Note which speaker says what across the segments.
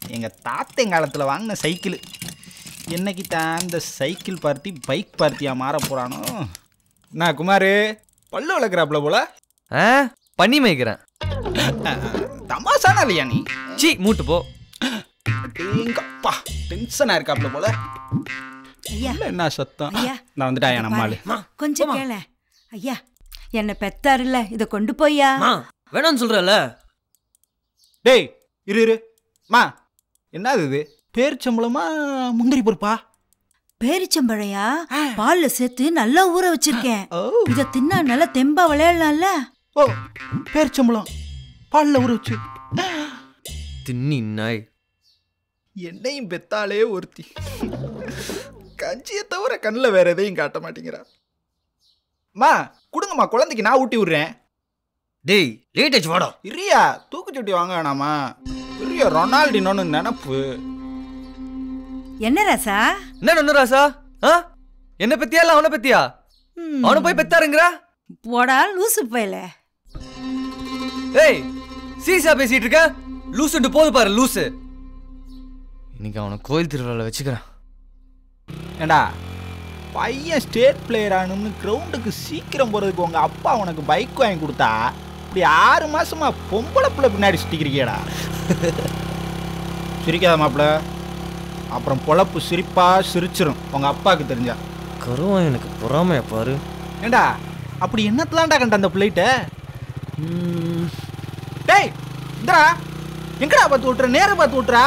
Speaker 1: எங்கள் தாத்தன் காலத்தில் வாங்கின சைக்கிள் என்னைக்கு தான் இந்த சைக்கிள் பார்ட்டி பைக் பார்ட்டியாக மாற போகிறானோ நான் குமார் பல்லு வளர்க்குறாப்புல போல
Speaker 2: ஆ பண்ணி மேய்க்கிறேன்
Speaker 1: தமாசானா இல்லையா நீ
Speaker 2: சீ மூட்டு போ
Speaker 1: எங்கப்பா டென்ஷனாக இருக்காப்புல போல
Speaker 3: ஐயா
Speaker 1: உள்ள என்ன சத்தம்
Speaker 3: ஐயா.
Speaker 1: நான் வந்துட்டாயா நம்மாள்
Speaker 3: கொஞ்சம் கேள ஐயா என்ன பெத்தாருல்ல இத கொண்டு போய்யா
Speaker 2: மா வேணாம்னு சொல்றல
Speaker 1: டேய் இரு இரு மா என்னது இது பேரிச்சம்பளமா முந்திரி பருப்பா
Speaker 3: பேரிச்சம்பழையா பால்ல சேர்த்து நல்லா ஊற வச்சிருக்கேன்
Speaker 1: ஓ
Speaker 3: இத தின்னா நல்லா தெம்பா விளையாடலாம்ல
Speaker 1: ஓ பேரிச்சம்பளம் பாலில் ஊற வச்சு
Speaker 2: தின்னி நாய்
Speaker 1: என்னையும் பெத்தாலே ஒருத்தி கஞ்சியை தவிர கண்ணில் வேற எதையும் காட்ட மாட்டேங்கிறா மா கொடுங்கம்மா குழந்தைக்கு நான் ஊட்டி விடுறேன்
Speaker 2: டேய் லேட் ஆச்சு வாடா
Speaker 1: இரியா தூக்குச்சட்டி வாங்க வேணாமா இரியா ரொனால்டினோன்னு நினப்பு
Speaker 3: என்ன ராசா
Speaker 2: என்ன நொன்னு ராசா ஆ என்ன பத்தியா இல்ல அவனை பத்தியா
Speaker 3: ம்,
Speaker 2: அவனை போய் பெத்தாருங்கிறா
Speaker 3: போடா லூசு போயல
Speaker 2: ஏய் சீசா பேசிட்டு இருக்க லூசுண்டு போது பாரு லூசு இன்னைக்கு அவனை கோயில் திருவிழாவில் வச்சுக்கிறேன்
Speaker 1: ஏண்டா பையன் ஸ்டேட் பிளேயர் ஆகணும்னு கிரவுண்டுக்கு சீக்கிரம் போகிறதுக்கு உங்கள் அப்பா உனக்கு பைக் வாங்கி கொடுத்தா இப்படி ஆறு மாசமா பொம்பளை பிள்ளை பின்னாடி சுட்டிக்கிறியடா சிரிக்காத மாப்பிள்ள அப்புறம் பொழப்பு சிரிப்பா சிரிச்சிரும் உங்கள் அப்பாவுக்கு தெரிஞ்சா
Speaker 2: கருவம் எனக்கு பொறாமையா பாரு
Speaker 1: ஏண்டா அப்படி என்னத்தலாம்டா கண்ட அந்த பிள்ளைகிட்ட
Speaker 2: ம்,
Speaker 1: டேய் இந்தா எங்கடா பார்த்து விட்டுற நேர பார்த்து விட்டுறா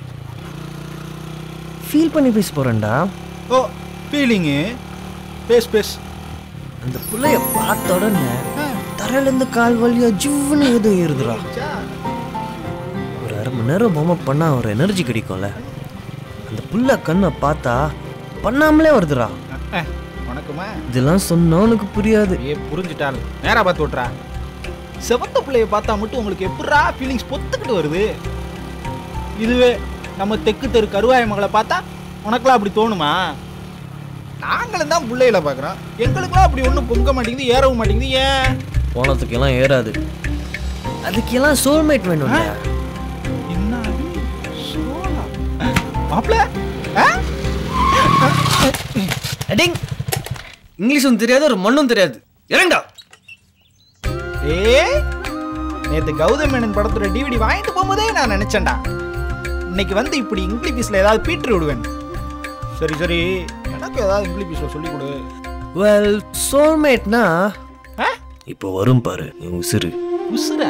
Speaker 2: ஃபீல் பண்ணி பேச போறேன்டா
Speaker 1: ஓ ஃபீலிங்கு பேஸ் பேஸ்
Speaker 2: அந்த புள்ளைய பார்த்த உடனே தரையில இருந்து கால் வலியா ஜிவ்னு ஏதோ ஏறுதுடா ஒரு அரை மணி நேரம் பொம்மை பண்ணா ஒரு எனர்ஜி கிடைக்கும்ல அந்த புள்ள கண்ணை பார்த்தா பண்ணாமலே வருதுடா
Speaker 1: உனக்குமா
Speaker 2: இதெல்லாம் சொன்னா உனக்கு புரியாது
Speaker 1: ஏ புரிஞ்சுட்டாள் நேரா பார்த்து விட்றா செவத்த பிள்ளைய பார்த்தா மட்டும் உங்களுக்கு எப்படிரா ஃபீலிங்ஸ் பொத்துக்கிட்டு வருது இதுவே நம்ம தெக்கு தெரு கருவாய மகளை பார்த்தா உனக்கெல்லாம் அப்படி தோணுமா நாங்களும் தான் பிள்ளைகளை பார்க்குறோம் எங்களுக்கெல்லாம் அப்படி ஒன்றும் பொங்க மாட்டேங்குது ஏறவும் மாட்டேங்குது ஏன்
Speaker 2: போனதுக்கெல்லாம் ஏறாது அதுக்கெல்லாம் சோல்மேட் வேணும்
Speaker 1: என்ன சோளா மாப்பிள்ள ஆ?
Speaker 2: அடிங் இங்கிலீஷும் தெரியாது ஒரு மண்ணும் தெரியாது இறங்கடா
Speaker 1: ஏய் நேத்து கௌதம் மேனன் படத்தோட டிவிடி வாங்கிட்டு போகும்போதே நான் நினைச்சேன்டா இன்னைக்கு வந்து இப்படி இங்கிலீஷ்ல ஏதாவது பீட்ரு விடுவேன் சரி சரி எனக்கு ஏதாவது இங்கிலீஷ்ல சொல்லி கொடு
Speaker 2: வெல் சோல்மேட்னா
Speaker 1: ஆ?
Speaker 2: இப்போ வரும் பாரு என் உசுறு
Speaker 1: உசுரா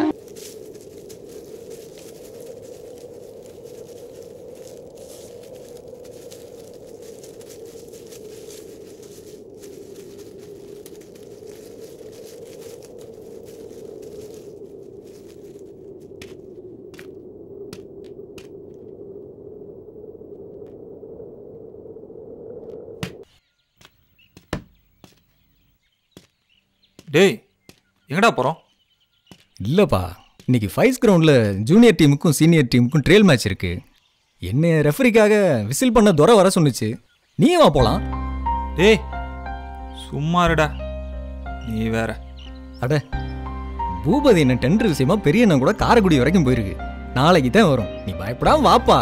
Speaker 4: டேய் எங்கடா போகிறோம்
Speaker 5: இல்லைப்பா இன்னைக்கு ஃபைஸ் கிரவுண்டில் ஜூனியர் டீமுக்கும் சீனியர் டீமுக்கும் ட்ரையல் மேட்ச் இருக்கு என்ன ரெஃபரிக்காக விசில் பண்ண துரை வர சொன்னுச்சு நீயும் வா போலாம்
Speaker 4: டேய் சும்மா இருடா நீ வேற
Speaker 5: அட பூபதி என்ன டெண்டர் விஷயமா பெரிய அண்ணன் கூட காரைக்குடி வரைக்கும் போயிருக்கு நாளைக்கு தான் வரும் நீ பயப்படாம வாப்பா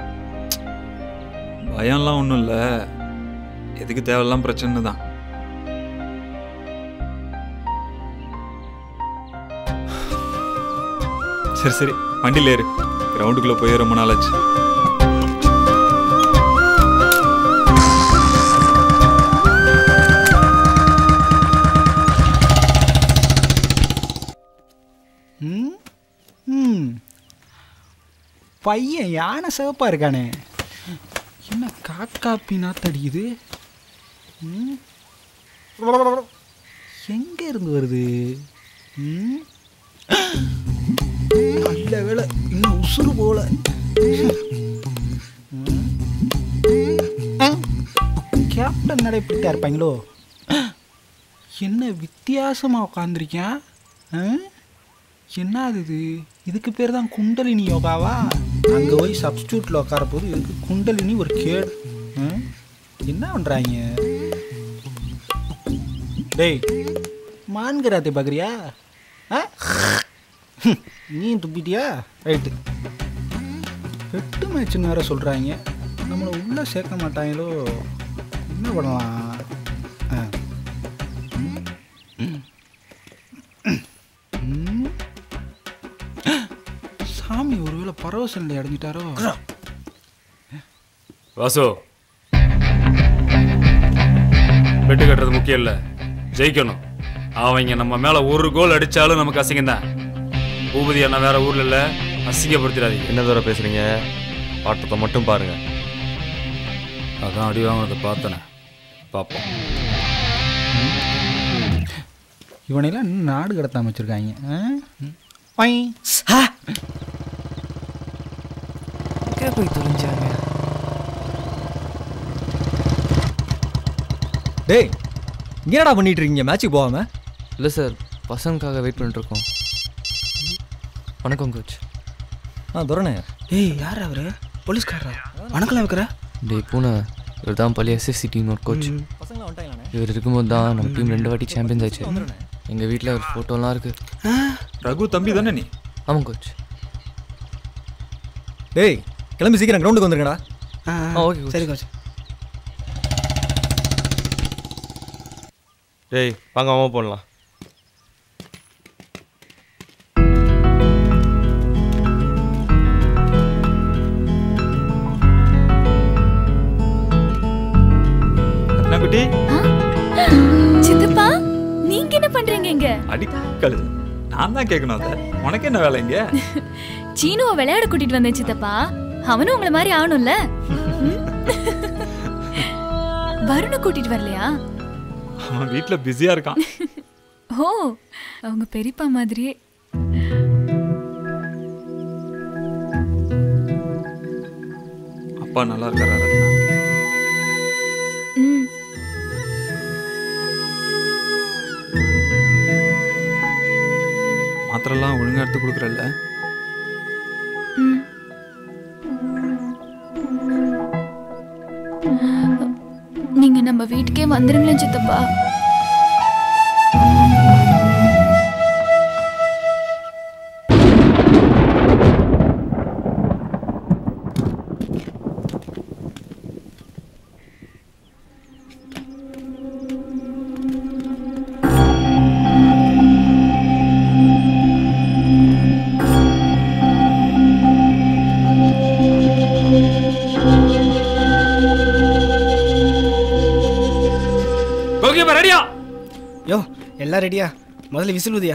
Speaker 4: பயம்லாம் ஒன்றும் இல்லை எதுக்கு தேவையில்லாம் பிரச்சனை தான் சரி சரி வண்டியில் ஏறு கிரவுண்டுக்குள்ளே போய் ரொம்ப நாள் ஆச்சு
Speaker 1: ம் ம் பையன் யானை சிவப்பா இருக்கானே என்ன காக்கா நாத்தடிக்குது ம் எங்க இருந்து வருது ம் நல்ல வேலை இன்னும் உசுறு போல ம். ஆ, கேப்டன் நடைபெற்றா இருப்பாங்களோ என்ன வித்தியாசமா உட்காந்துருக்கேன் என்ன அது இது இதுக்கு பேர் தான் குண்டலினி யோகாவா அங்கே போய் சப்ஸ்டியூட்டில் உட்கார போது இதுக்கு குண்டலினி ஒரு கேடு ம்? என்ன பண்ணுறாங்க டேய் மான்கராத்தை பார்க்குறியா ஆ நீ துப்பிட்டியா ரைட்டு எட்டு மேட்ச்னு வேற சொல்கிறாங்க நம்மளை உள்ளே சேர்க்க மாட்டாங்களோ என்ன பண்ணலாம் ஆ. ம். ம். ம். சாமி ஒருவேளை பரவச நிலை அடைஞ்சிட்டாரோ
Speaker 6: வாசு பெட்டு கட்டுறது முக்கியம் இல்லை ஜெயிக்கணும் அவங்க நம்ம மேல ஒரு கோல் அடிச்சாலும் நமக்கு அசிங்கம் தான் பூபதி அண்ணா வேற ஊர்ல இல்ல அசிங்கப்படுத்திடாதீங்க
Speaker 2: என்ன தூரம் பேசுறீங்க ஆட்டத்தை மட்டும் பாருங்க
Speaker 6: அதான் அடி வாங்கினதை பார்த்தனே பார்ப்போம்
Speaker 1: இவனையெல்லாம் இன்னும் நாடு கடத்தாம வச்சிருக்காங்க ஆ? பை
Speaker 2: எங்கே போய் தொலைஞ்சாங்க
Speaker 5: டேய் இங்க என்னடா பண்ணிட்டு இருக்கீங்க மேட்ச்சுக்கு போகாம
Speaker 2: இல்லை சார் பசங்களுக்காக வெயிட் பண்ணிட்டு இருக்கோம் வணக்கம் கோச்
Speaker 5: ஆ துரணே
Speaker 7: ஏய் யார் அவரு போலீஸ்காரரா வணக்கம் வைக்கிற
Speaker 2: டேய் பூனை இவர் தான் பழைய எஸ்எஸ்சி டீம் ஒரு கோச்
Speaker 5: பசங்களா வந்துட்டாங்களாண்ணே
Speaker 2: இவர் இருக்கும்போது தான் நம்ம டீம் ரெண்டு வாட்டி சாம்பியன்ஸ் ஆச்சு எங்கள் வீட்டில் ஒரு ஃபோட்டோலாம் இருக்கு
Speaker 4: ரகு தம்பி தானே நீ
Speaker 2: ஆமாம் கோச்
Speaker 5: டேய் கிளம்பி சீக்கிரம் கிரவுண்டுக்கு வந்துருங்கடா
Speaker 7: ஆ
Speaker 2: ஆ, okay, coach.
Speaker 7: சரி கோச்
Speaker 2: டேய் வாங்க அம்மா போடலாம்
Speaker 4: ரத்னாக்குட்டி
Speaker 8: சித்தப்பா நீங்க என்ன பண்றீங்க இங்க
Speaker 4: அடிக்கல் நான் தான் கேட்கணும் அதை உனக்கு என்ன வேலை இங்க
Speaker 8: சீனுவை விளையாட கூட்டிட்டு வந்தேன் சித்தப்பா அவனும் உங்களை மாதிரி ஆகணும்ல ம்? வருணை கூட்டிட்டு வரலையா
Speaker 4: அவன் வீட்டுல பிஸியா இருக்கான்
Speaker 8: ஓ அவங்க பெரியப்பா மாதிரியே
Speaker 4: அப்பா நல்லா இருக்காரா ரத்னா
Speaker 8: ம்
Speaker 4: மாத்திரெல்லாம் ஒழுங்கா எடுத்து கொடுக்குறல்ல
Speaker 8: ம். நீங்க நம்ம வீட்டுக்கே வந்துருங்களேன் சித்தப்பா
Speaker 6: கோகியப்பா ரெடியா
Speaker 7: யோ எல்லாம் ரெடியா முதல்ல விசில் ஊதியா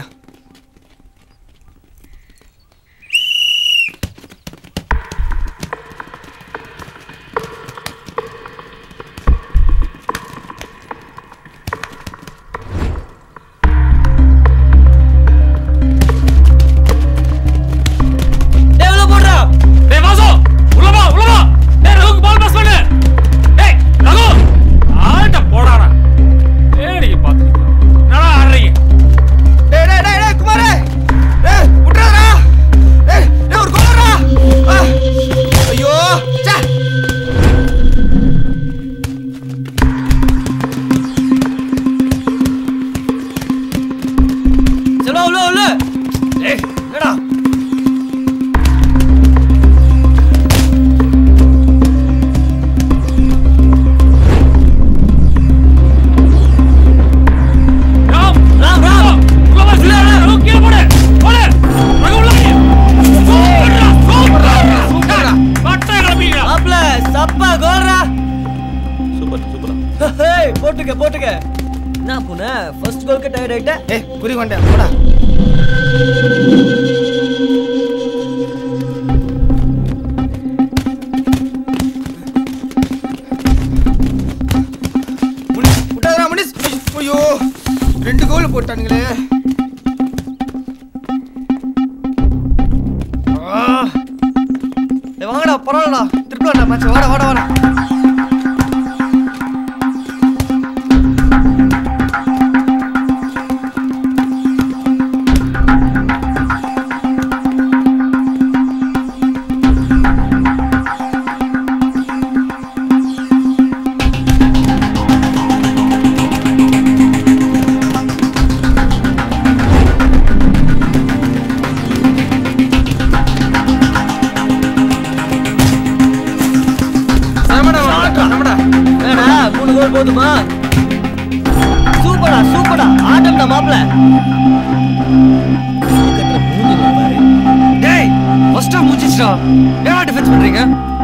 Speaker 6: டேய் வாசு உள்ள வா உள்ள வா டேய் ரகுக்கு பால் பாஸ் பண்ணு டேய் ரகு ஆட்ட போடாடா ஏடிக்கு பாத்து என்னடா ஆடுறீங்க
Speaker 7: டேய் டேய் டேய் டேய் குமாரே டேய் விட்றாதடா டேய் டேய் ஒரு கோலரா ஐயோ ச்சே
Speaker 2: செல்வா உள்ள உள்ள ஏய் என்னடா
Speaker 6: ராம் ராம் ராம் உள்ள வா சில ரகு கீழ போடு போடு ரகு உள்ள வா சூப்பர்டா சூப்பர்டா பட்டை கிளம்பிங்க
Speaker 2: மாப்ள சப்பா கோல்ரா சூப்பர் சூப்பரா ஹேய் போட்டுக்க போட்டுக்க என்ன புன ஃபர்ஸ்ட் கோல்க்கு டயர்ட் ஆயிட்ட
Speaker 7: ஏய் குறி கொண்டேன் போடா முனிஸ், விட்டாதடா முனிஸ். ஐயோ ரெண்டு கோல் போட்டானுங்களே ஆ.
Speaker 2: ஏய் வாங்கடா பரவாயில்லடா
Speaker 7: திருப்பி வாடா மச்சான் வாடா வாடா வாடா
Speaker 8: ஆ
Speaker 2: கோல் போதுமா சூப்பரா சூப்பரா ஆட்டம்டா மாப்ள
Speaker 7: டேய் ஃபர்ஸ்ட் ஹாஃப் முடிஞ்சிச்சுடா ஏன் டிஃபென்ஸ் பண்றீங்க